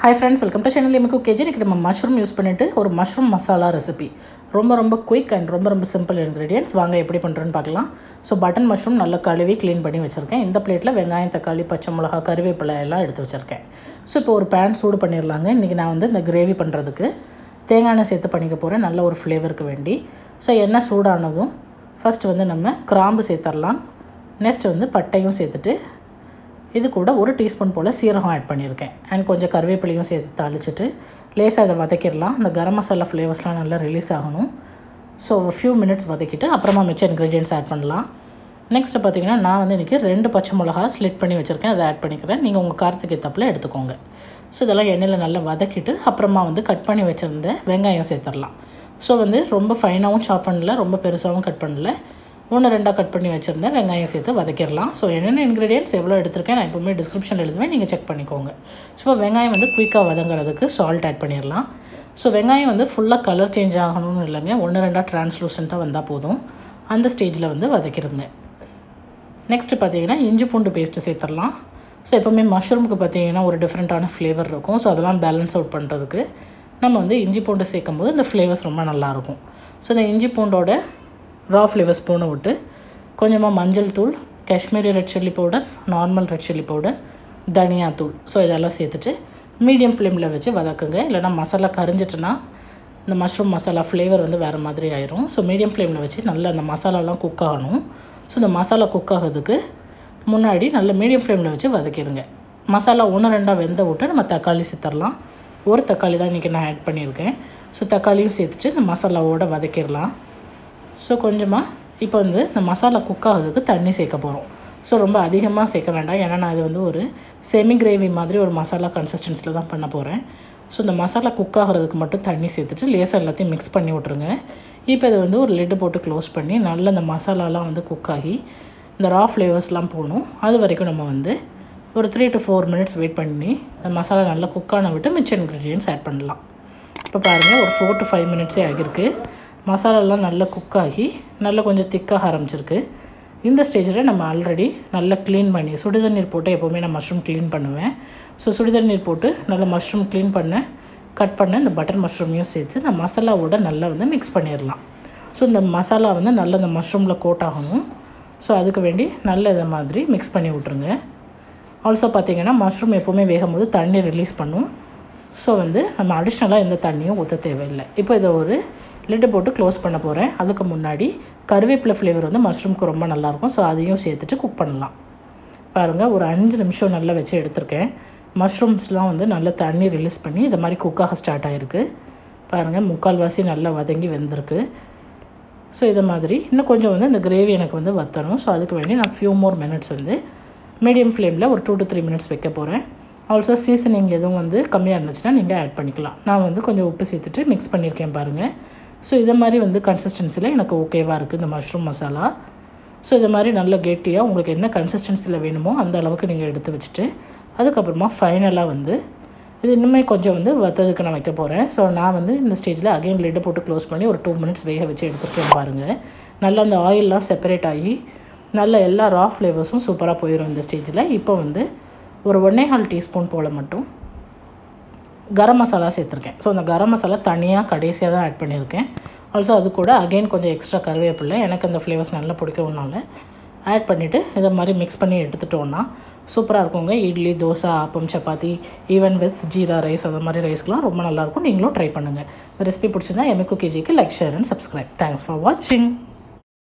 hi friends welcome to channel எமிக்கு கேஜி இன்றைக்கி நம்ம மஷ்ரூம் யூஸ் பண்ணிவிட்டு ஒரு மஷ்ரூம் மசாலா ரெசிபி ரொம்ப ரொம்ப குயிக் அண்ட் ரொம்ப ரொம்ப சிம்பிள் இன்க்ரீடியன்ஸ் வாங்க எப்படி பண்ணுறேன்னு பார்க்கலாம் ஸோ பட்டன் மஷ்ரூம் நல்லா கழுவி க்ளீன் பண்ணி வச்சுருக்கேன் இந்த பிளேட்டில் வெங்காயம் தக்காளி பச்சை மிளகா கருவேப்பிலை எல்லாம் எடுத்து வச்சுருக்கேன் ஸோ இப்போ ஒரு பேன் சூடு பண்ணிடலாங்க இன்றைக்கி நான் வந்து இந்த கிரேவி பண்ணுறதுக்கு தேங்காய் எண்ணெய் சேர்த்து பண்ணிக்க போகிறேன் நல்ல ஒரு ஃப்ளேவருக்கு வேண்டி ஸோ எண்ணெய் சூடானதும் ஃபஸ்ட்டு வந்து நம்ம கிராம்பு சேர்த்துடலாம் நெக்ஸ்ட் வந்து பட்டையும் சேர்த்துட்டு இது கூட ஒரு டீஸ்பூன் போல் சீரகம் ஆட் பண்ணியிருக்கேன் அண்ட் கொஞ்சம் கருவேப்பிலையும் சேர்த்து தாளிச்சிட்டு லேசாக அதை வதக்கிடலாம் அந்த கரம் மசாலா ஃப்ளேவர்ஸ்லாம் நல்லா ரிலீஸ் ஆகணும் ஸோ ஒரு ஃபியூ மினிட்ஸ் வதக்கிட்டு அப்புறமா மிச்ச இன்க்ரீடியன்ஸ் ஆட் பண்ணலாம் நெக்ஸ்ட்டு பார்த்தீங்கன்னா நான் வந்து இன்றைக்கி ரெண்டு பச்சை மிளகா ஸ்லிட் பண்ணி வச்சுருக்கேன் அதை ஆட் பண்ணிக்கிறேன் நீங்கள் உங்கள் காரத்துக்கு ஏற்றப்பில் எடுத்துக்கோங்க ஸோ இதெல்லாம் எண்ணெயில் நல்லா வதக்கிட்டு அப்புறமா வந்து கட் பண்ணி வச்சுருந்த வெங்காயம் சேர்த்துடலாம் ஸோ வந்து ரொம்ப ஃபைனாகவும் சாப் பண்ணல ரொம்ப பெருசாகவும் கட் பண்ணல ஒன்று ரெண்டாக கட் பண்ணி வச்சுருந்தேன் வெங்காயம் சேர்த்து வதக்கிடலாம் ஸோ என்னென்ன இன்க்ரீடியன்ஸ் எவ்வளோ எடுத்திருக்கேன் நான் எப்போவுமே டிஸ்கிரிப்ஷனில் எழுதுவேன் நீங்கள் செக் பண்ணிக்கோங்க ஸோ இப்போ வெங்காயம் வந்து குயிக்காக வதங்குறதுக்கு சால்ட் ஆட் பண்ணிடலாம் ஸோ வெங்காயம் வந்து ஃபுல்லாக கலர் சேஞ்ச் ஆகணும்னு இல்லைங்க ஒன்று ரெண்டாக ட்ரான்ஸ்லூசண்ட்டாக வந்தால் போதும் அந்த ஸ்டேஜில் வந்து வதக்கிடுங்க நெக்ஸ்ட்டு பார்த்தீங்கன்னா இஞ்சி பூண்டு பேஸ்ட்டு சேர்த்துடலாம் ஸோ எப்போவுமே மஷ்ரூமுக்கு பார்த்தீங்கன்னா ஒரு டிஃப்ரெண்ட்டான ஃப்ளேவர் இருக்கும் ஸோ அதெல்லாம் பேலன்ஸ் அவுட் பண்ணுறதுக்கு நம்ம வந்து இஞ்சி பூண்டு சேர்க்கும் போது இந்த ஃப்ளேவர்ஸ் ரொம்ப நல்லாயிருக்கும் ஸோ இந்த இஞ்சி பூண்டோட ரா ஃப்ளேவர் ஸ்பூனை விட்டு கொஞ்சமாக மஞ்சள் தூள் Kashmiri red chilli powder normal red chilli powder தனியாத்தூள் ஸோ இதெல்லாம் சேர்த்துட்டு மீடியம் ஃப்ளேமில் வச்சு வதக்குங்க இல்லைனா மசாலா கரிஞ்சிட்டுனா இந்த மஷ்ரூம் மசாலா ஃப்ளேவர் வந்து வேறு மாதிரி ஆயிரும் ஸோ மீடியம் ஃப்ளேமில் வச்சு நல்லா அந்த மசாலாலாம் குக் ஆகணும் ஸோ இந்த மசாலா குக் ஆகிறதுக்கு முன்னாடி நல்ல மீடியம் ஃப்ளேமில் வச்சு வதக்கிடுங்க மசாலா ஒன்று ரெண்டாக வெந்த விட்டு நம்ம தக்காளி சேர்த்துடலாம் ஒரு தக்காளி தான் இன்றைக்கி நான் ஆட் பண்ணியிருக்கேன் ஸோ தக்காளியும் சேர்த்துட்டு இந்த மசாலாவோடு வதக்கிடலாம் ஸோ கொஞ்சமாக இப்போ வந்து இந்த மசாலா குக் ஆகிறதுக்கு தண்ணி சேர்க்க போகிறோம் ஸோ ரொம்ப அதிகமாக சேர்க்க வேண்டாம் ஏன்னா நான் இது வந்து ஒரு செமி கிரேவி மாதிரி ஒரு மசாலா கன்சிஸ்டன்சியில் தான் பண்ண போகிறேன் ஸோ இந்த மசாலா குக் ஆகிறதுக்கு மட்டும் தண்ணி சேர்த்துட்டு லேசாக எல்லாத்தையும் மிக்ஸ் பண்ணி விட்ருங்க இப்போ இதை வந்து ஒரு லிட்டு போட்டு க்ளோஸ் பண்ணி நல்ல இந்த மசாலாலாம் வந்து குக் ஆகி இந்த ரா ஃப்ளேவர்ஸ்லாம் போகணும் அது வரைக்கும் நம்ம வந்து ஒரு three to four minutes wait பண்ணி அந்த மசாலா நல்லா குக்கான விட்டு மிச்ச இன்க்ரீடியன்ஸ் ஆட் பண்ணலாம் இப்போ பாருங்கள் ஒரு ஃபோர் டு ஃபைவ் மினிட்ஸே ஆகிருக்கு மசாலாலாம் நல்லா குக் ஆகி நல்லா கொஞ்சம் திக்காக ஆரம்பிச்சிருக்கு இந்த ஸ்டேஜில் நம்ம ஆல்ரெடி நல்லா க்ளீன் பண்ணி சுடுதண்ணீர் போட்டு எப்போவுமே நான் மஷ்ரூம் க்ளீன் பண்ணுவேன் ஸோ சுடுதண்ணீர் போட்டு நல்லா மஷ்ரூம் க்ளீன் பண்ண கட் பண்ண இந்த பட்டர் மஷ்ரூமையும் சேர்த்து இந்த மசாலாவோட நல்லா வந்து மிக்ஸ் பண்ணிடலாம் ஸோ இந்த மசாலா வந்து நல்லா இந்த மஷ்ரூமில் கோட் ஆகணும் ஸோ அதுக்கு வேண்டி நல்ல இதை மாதிரி மிக்ஸ் பண்ணி விட்ருங்க ஆல்சோ பார்த்திங்கன்னா மஷ்ரூம் எப்போவுமே வேகும் போது தண்ணி ரிலீஸ் பண்ணும் ஸோ வந்து நம்ம அடிஷ்னலாக எந்த தண்ணியும் ஊற்ற தேவையில்லை இப்போ இதை ஒரு லிட்டு போட்டு க்ளோஸ் பண்ண போகிறேன் அதுக்கு முன்னாடி கருவேப்பிலை ஃப்ளேவர் வந்து மஷ்ரூம்க்கு ரொம்ப நல்லாயிருக்கும் ஸோ அதையும் சேர்த்துட்டு குக் பண்ணலாம் பாருங்கள் ஒரு அஞ்சு நிமிஷம் நல்லா வச்சு எடுத்திருக்கேன் மஷ்ரூம்ஸ்லாம் வந்து நல்லா தண்ணி ரிலீஸ் பண்ணி இந்த மாதிரி குக்காக ஸ்டார்ட் ஆகிருக்கு பாருங்கள் முக்கால்வாசி நல்லா வதங்கி வெந்திருக்கு ஸோ இதை மாதிரி இன்னும் கொஞ்சம் வந்து இந்த கிரேவி எனக்கு வந்து வற்றணும் ஸோ அதுக்கு வேண்டி நான் ஃபியூ மோர் மினிட்ஸ் வந்து மீடியம் ஃப்ளேமில் ஒரு டூ டு த்ரீ மினிட்ஸ் வைக்க போகிறேன் ஆல்சோ சீசனிங் எதுவும் வந்து கம்மியாக இருந்துச்சுன்னா நீங்கள் ஆட் பண்ணிக்கலாம் நான் வந்து கொஞ்சம் உப்பு சேர்த்துட்டு மிக்ஸ் பண்ணியிருக்கேன் பாருங்கள் ஸோ இதை மாதிரி வந்து கன்சிஸ்டன்சியில் எனக்கு ஓகேவாக இருக்குது இந்த மஷ்ரூம் மசாலா ஸோ இதை மாதிரி நல்ல கெட்டியாக உங்களுக்கு என்ன கன்சிஸ்டன்சியில் வேணுமோ அந்த அளவுக்கு நீங்கள் எடுத்து வச்சுட்டு அதுக்கப்புறமா ஃபைனலாக வந்து இது இன்னுமே கொஞ்சம் வந்து வற்றதுக்கு நான் வைக்க போகிறேன் ஸோ நான் வந்து இந்த ஸ்டேஜில் அகைன் லிட்டை போட்டு க்ளோஸ் பண்ணி ஒரு டூ மினிட்ஸ் வேக வச்சு எடுத்துருக்கேன் பாருங்கள் நல்லா அந்த ஆயிலெலாம் செப்பரேட் ஆகி நல்ல எல்லா ரா ஃப்ளேவர்ஸும் சூப்பராக போயிடும் இந்த ஸ்டேஜில் இப்போ வந்து ஒரு ஒன்றே கால் டீஸ்பூன் போல் மட்டும் கரம் மசாலா சேர்த்துருக்கேன் ஸோ அந்த கரம் மசாலா தனியாக கடைசியாக தான் ஆட் பண்ணியிருக்கேன் ஆல்சோ அது கூட அகெயின் கொஞ்சம் எக்ஸ்ட்ரா கருவேப்பில்லை எனக்கு அந்த ஃப்ளேவர்ஸ் நல்லா பிடிக்கும்னால ஆட் பண்ணிவிட்டு இதை மாதிரி மிக்ஸ் பண்ணி எடுத்துட்டோன்னா சூப்பராக இருக்குங்க idli dosa appam chapati even with jeera rice அந்த மாதிரி ரைஸ்க்கெலாம் ரொம்ப நல்லாயிருக்கும் நீங்களும் ட்ரை பண்ணுங்கள் இந்த ரெசிபி பிடிச்சிருந்தா எம்ஏ குக்கேஜிக்கு like share and subscribe thanks for வாட்சிங்